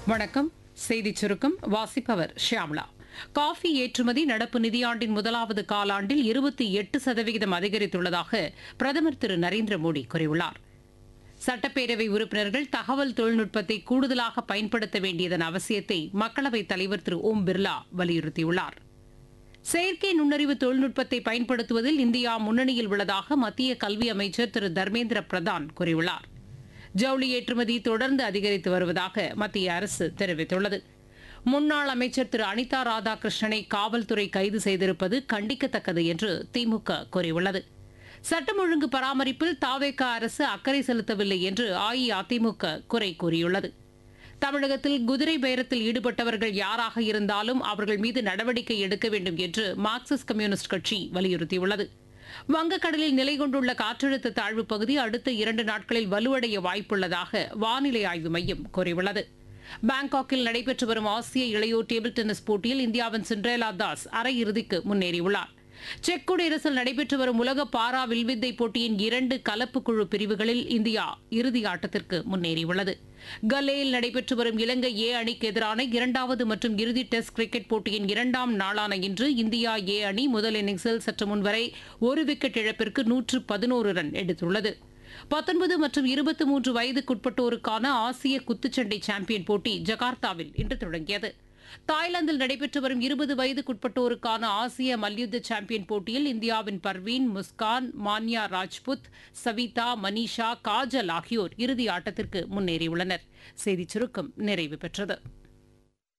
வணக்கம் செய்திச் சுருக்கம் வாசிப்பவர் ஷியாம்லா காஃபி ஏற்றுமதி நடப்பு நிதியாண்டின் முதலாவது காலாண்டில் இருபத்தி எட்டு சதவிகிதம் அதிகரித்துள்ளதாக பிரதமர் திரு நரேந்திர மோடி கூறியுள்ளார் சட்டப்பேரவை உறுப்பினர்கள் தகவல் தொழில்நுட்பத்தை கூடுதலாக பயன்படுத்த வேண்டியதன் அவசியத்தை மக்களவைத் தலைவர் திரு ஓம் பிர்லா வலியுறுத்தியுள்ளார் செயற்கை நுண்ணறிவு தொழில்நுட்பத்தை பயன்படுத்துவதில் இந்தியா முன்னணியில் உள்ளதாக மத்திய கல்வி அமைச்சர் திரு தர்மேந்திர பிரதான் கூறியுள்ளார் ஜவுளி ஏற்றுமதி தொடர்ந்து அதிகரித்து வருவதாக மத்திய அரசு தெரிவித்துள்ளது முன்னாள் அமைச்சர் திரு அனிதா ராதாகிருஷ்ணனை காவல்துறை கைது செய்திருப்பது கண்டிக்கத்தக்கது என்று திமுக கூறியுள்ளது சட்டம் ஒழுங்கு பராமரிப்பில் தாவேக அரசு அக்கறை செலுத்தவில்லை என்று அஇஅதிமுக குறை கூறியுள்ளது தமிழகத்தில் குதிரை பேரத்தில் ஈடுபட்டவர்கள் யாராக இருந்தாலும் அவர்கள் மீது நடவடிக்கை எடுக்க வேண்டும் என்று மார்க்சிஸ்ட் கம்யூனிஸ்ட் கட்சி வலியுறுத்தியுள்ளது வங்கக்கடலில் நிலை கொண்டுள்ள காற்றழுத்த தாழ்வுப் பகுதி அடுத்த இரண்டு நாட்களில் வலுவடைய வாய்ப்புள்ளதாக வானிலை ஆய்வு மையம் கூறியுள்ளது பாங்காக்கில் நடைபெற்று வரும் ஆசிய இளையோர் டேபிள் டென்னிஸ் போட்டியில் இந்தியாவின் சிண்ட்ரேலா தாஸ் அரையிறுதிக்கு முன்னேறியுள்ளார் செக் குடியரசில் நடைபெற்று வரும் உலக பாரா வில்வித்தை போட்டியின் இரண்டு கலப்பு குழு பிரிவுகளில் இந்தியா இறுதி ஆட்டத்திற்கு முன்னேறியுள்ளது கல்லேயில் நடைபெற்று வரும் இலங்கை ஏ அணிக்கு எதிரான இரண்டாவது மற்றும் இறுதி டெஸ்ட் கிரிக்கெட் போட்டியின் இரண்டாம் நாளான இன்று இந்தியா ஏ அணி முதல் இன்னிங்ஸில் சற்று முன்வரை ஒரு விக்கெட் இழப்பிற்கு நூற்று பதினோரு ரன் எடுத்துள்ளது பத்தொன்பது மற்றும் இருபத்தி மூன்று வயதுக்குட்பட்டோருக்கான ஆசிய குத்துச்சண்டை சாம்பியன் போட்டி ஜகார்த்தாவில் இன்று தொடங்கியது தாய்லாந்தில் நடைபெற்று வரும் இருபது வயதுக்குட்பட்டோருக்கான ஆசிய மல்யுத்த சாம்பியன் போட்டியில் இந்தியாவின் பர்வீன் முஸ்கான் மான்யா ராஜ்புத் சவிதா மனிஷா காஜல் ஆகியோர் இறுதி ஆட்டத்திற்கு முன்னேறியுள்ளனர் செய்திச் சுருக்கம் நிறைவு பெற்றது